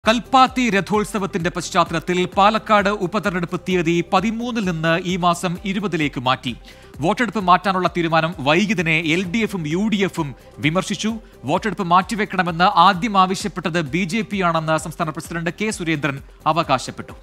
കൽപ്പാത്തി രഥോത്സവത്തിന്റെ പശ്ചാത്തലത്തിൽ പാലക്കാട് ഉപതെരഞ്ഞെടുപ്പ് തീയതി പതിമൂന്നിൽ നിന്ന് ഈ മാസം ഇരുപതിലേക്ക് മാറ്റി വോട്ടെടുപ്പ് മാറ്റാനുള്ള തീരുമാനം വൈകിയതിനെ എൽ ഡി എഫും യു ഡി എഫും വിമർശിച്ചു വോട്ടെടുപ്പ് മാറ്റിവെക്കണമെന്ന് ആദ്യം ആവശ്യപ്പെട്ടത് ബി ജെ പി ആണെന്ന് സംസ്ഥാന പ്രസിഡന്റ് കെ സുരേന്ദ്രൻ അവകാശപ്പെട്ടു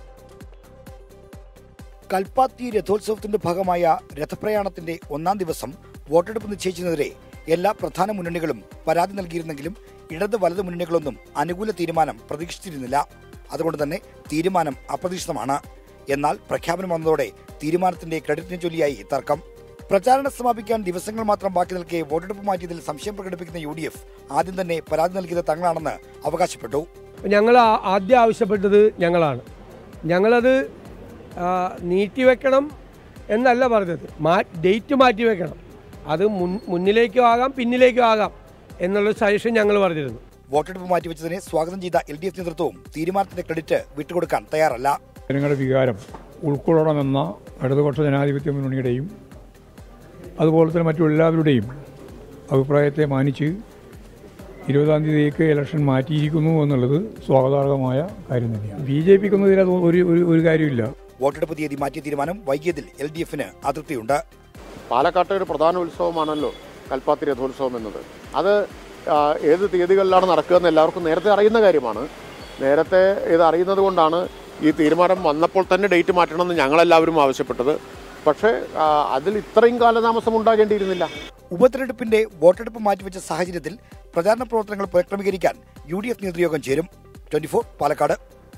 കൽപ്പാത്തി രഥോത്സവത്തിന്റെ ഭാഗമായ രഥപ്രയാണത്തിന്റെ ഒന്നാം ദിവസം വോട്ടെടുപ്പ് നിശ്ചയിച്ചതിനെതിരെ എല്ലാ പ്രധാന മുന്നണികളും പരാതി നൽകിയിരുന്നെങ്കിലും ഇടത് വലത് മുന്നണികളൊന്നും അനുകൂല തീരുമാനം പ്രതീക്ഷിച്ചിരുന്നില്ല അതുകൊണ്ട് തന്നെ തീരുമാനം അപ്രതീക്ഷിതമാണ് എന്നാൽ പ്രഖ്യാപനം വന്നതോടെ തീരുമാനത്തിന്റെ ക്രെഡിറ്റിനെ ചൊല്ലിയായി തർക്കം പ്രചാരണം സമാപിക്കാൻ ദിവസങ്ങൾ മാത്രം ബാക്കി നിൽക്കെ വോട്ടെടുപ്പ് മാറ്റിയതിൽ സംശയം പ്രകടിപ്പിക്കുന്ന യു ഡി എഫ് ആദ്യം തന്നെ പരാതി നൽകിയത് തങ്ങളാണെന്ന് അവകാശപ്പെട്ടു ഞങ്ങൾ ആ- ആദ്യം ആവശ്യപ്പെട്ടത് ഞങ്ങളാണ് ഞങ്ങളത് ആ, നീട്ടിവെക്കണം എന്നല്ല പറഞ്ഞത് മാ ഡേറ്റ് മാറ്റി വെക്കണം അത് മുൻ മുന്നിലേക്കും ആകാം പിന്നിലേക്കും ആകാം എന്നുള്ള സജഷൻ ഞങ്ങൾ പറഞ്ഞിരുന്നു വോട്ടെടുപ്പ് മാറ്റിവെച്ചതിനെ സ്വാഗതം ചെയ്ത എൽ ഡി എഫ് നേതൃത്വവും തീരുമാനത്തിന്റെ ക്രെഡിറ്റ് വിട്ടുകൊടുക്കാൻ തയ്യാറല്ല ജനങ്ങളുടെ വികാരം ഉൾക്കൊള്ളണമെന്ന ഇടതുപക്ഷ ജനാധിപത്യ മുന്നണിയുടെയും അതുപോലെ തന്നെ മറ്റു എല്ലാവരുടെയും അഭിപ്രായത്തെ മാനിച്ച് ഇരുപതാം തീയതിക്ക് ഇലക്ഷൻ മാറ്റിയിരിക്കുന്നു എന്നുള്ളത് സ്വാഗതാർഹമായ കാര്യം തന്നെയാണ് ബി ജെ പിക്കൊന്നും ഇതിനകത്ത് ഒരു ഒരു ഒരു കാര്യമില്ല വോട്ടെടുപ്പ് തീയതി മാറ്റിയ തീരുമാനം വൈകിയതിൽ എൽ ഡി എഫിന് അതൃപ്തിയുണ്ട് പാലക്കാട്ടെ ഒരു പ്രധാന ഉത്സവമാണല്ലോ കൽപ്പാത്തി രഥോത്സവം എന്നത് അത് ആ, ഏത് തീയതികളിലാണ് നടക്കുകയെന്ന് എല്ലാവർക്കും നേരത്തെ അറിയുന്ന കാര്യമാണ് നേരത്തെ ഇത് അറിയുന്നത് കൊണ്ടാണ് ഈ തീരുമാനം വന്നപ്പോൾ തന്നെ ഡേറ്റ് മാറ്റണമെന്ന് ഞങ്ങളെല്ലാവരും ആവശ്യപ്പെട്ടത് പക്ഷേ ആ, അതിൽ ഇത്രയും കാലതാമസം ഉണ്ടാകേണ്ടിയിരുന്നില്ല ഉപതെരഞ്ഞെടുപ്പിന്റെ വോട്ടെടുപ്പ് മാറ്റിവെച്ച സാഹചര്യത്തിൽ പ്രചാരണ പ്രവർത്തനങ്ങൾ പുനഃക്രമീകരിക്കാൻ യു ഡി എഫ് നേതൃയോഗം ചേരും ട്വന്റി പാലക്കാട്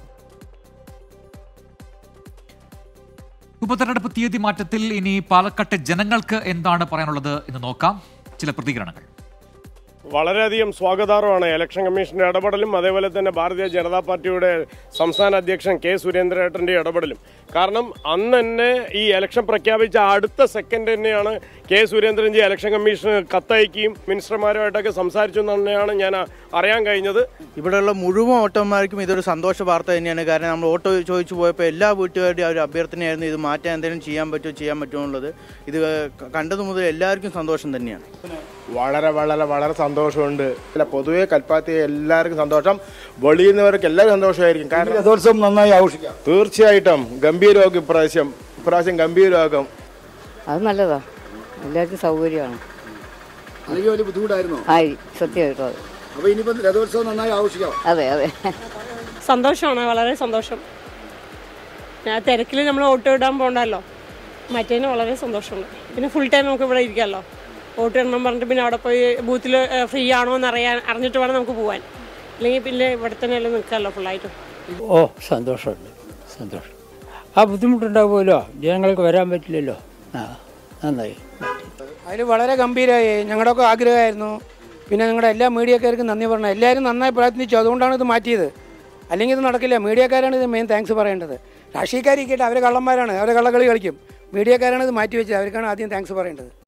ഉപതെരഞ്ഞെടുപ്പ് തീയതി മാറ്റത്തിൽ ഇനി പാലക്കാട്ടെ ജനങ്ങൾക്ക് എന്താണ് പറയാനുള്ളത് എന്ന് നോക്കാം ചില പ്രതികരണങ്ങൾ വളരെയധികം സ്വാഗതാർഹമാണ് ഇലക്ഷൻ കമ്മീഷന്റെ ഇടപെടലും അതേപോലെ തന്നെ ഭാരതീയ ജനതാ പാർട്ടിയുടെ സംസ്ഥാന അധ്യക്ഷൻ കെ സുരേന്ദ്രേട്ടന്റെ ഇടപെടലും കാരണം അന്ന് തന്നെ ഈ ഇലക്ഷൻ പ്രഖ്യാപിച്ച അടുത്ത സെക്കൻഡ് തന്നെയാണ് കെ സുരേന്ദ്രൻജി ഇലക്ഷൻ കമ്മീഷന് കത്തയക്കുകയും മിനിസ്റ്റർമാരുമായിട്ടൊക്കെ സംസാരിച്ചു എന്ന് തന്നെയാണ് ഞാൻ അറിയാൻ കഴിഞ്ഞത് ഇവിടെയുള്ള മുഴുവൻ ഓട്ടോമാർക്കും ഇതൊരു സന്തോഷ വാർത്ത തന്നെയാണ് കാരണം നമ്മൾ ഓട്ടോ ചോദിച്ചു പോയപ്പോൾ എല്ലാ വീട്ടുകാരുടെയും ആ ഒരു അഭ്യർത്ഥനയായിരുന്നു ഇത് മാറ്റാൻ എന്തെങ്കിലും ചെയ്യാൻ പറ്റുമോ ചെയ്യാൻ പറ്റുമോ എന്നുള്ളത് ഇത് ക- കണ്ടത് മുതൽ എല്ലാവർക്കും സന്തോഷം തന്നെയാണ് വളരെ വളരെ വളരെ സന്തോഷമുണ്ട് അല്ല പൊതുവെ കൽപ്പാത്തി എല്ലാവർക്കും സന്തോഷം വെളിയുന്നവർക്ക് എല്ലാവരും സന്തോഷമായിരിക്കും കാരണം രഥോത്സവം നന്നായി ആഘോഷിക്കാം തീർച്ചയായിട്ടും ഗംഭീരമാക്കും ഇപ്രാവശ്യം ഇപ്രാവശ്യം ഗംഭീരമാക്കും അത് നല്ലതാ എല്ലാവർക്കും സൗകര്യമാണ് അല്ലെങ്കിൽ വലിയ ബുദ്ധിമുട്ടായിരുന്നു ആയി സത്യമായിട്ടും അത് അപ്പൊ ഇനിയിപ്പോ രഥോത്സവം നന്നായി ആഘോഷിക്കാം അതെ അതെ സന്തോഷമാണ് വളരെ സന്തോഷം ഞാൻ തിരക്കിൽ നമ്മൾ ഓട്ടോ ഇടാൻ പോകണ്ടല്ലോ മറ്റേതിന് വളരെ സന്തോഷമുണ്ട് പിന്നെ ഫുൾ ടൈം നമുക്ക് ഇവിടെ ഇരിക്കാമല്ലോ വോട്ട് ഇടണം പറഞ്ഞിട്ട് പിന്നെ അവിടെ പോയി ബൂത്തിൽ ഫ്രീ ആണോ എന്ന് അറിയാൻ അറിഞ്ഞിട്ട് വേണം നമുക്ക് പോകാൻ അല്ലെങ്കിൽ പിന്നെ ഇവിടെ തന്നെ അല്ലേ നിൽക്കാമല്ലോ ഫുള്ളായിട്ട് ഓ സന്തോഷമുണ്ട് സന്തോഷം ആ ബുദ്ധിമുട്ടുണ്ടാവുമല്ലോ ജനങ്ങൾക്ക് വരാൻ പറ്റില്ലല്ലോ ആ നന്നായി അതിൽ വളരെ ഗംഭീരമായി ഞങ്ങളുടെയൊക്കെ ആഗ്രഹമായിരുന്നു പിന്നെ നിങ്ങളുടെ എല്ലാ മീഡിയക്കാർക്കും നന്ദി പറഞ്ഞു എല്ലാവരും നന്നായി പ്രയത്നിച്ചു അതുകൊണ്ടാണ് ഇത് മാറ്റിയത് അല്ലെങ്കിൽ ഇത് നടക്കില്ല മീഡിയക്കാരാണ് ഇത് മെയിൻ താങ്ക്സ് പറയേണ്ടത് രാഷ്ട്രീയക്കാരിക്കട്ടെ അവർ കള്ളന്മാരാണ് അവരെ കള്ളക്കളി കളിക്കും മീഡിയക്കാരാണ് ഇത് മാറ്റി വെച്ചത് അവർക്കാണ് ആദ്യം താങ്ക്സ് പറയേണ്ടത്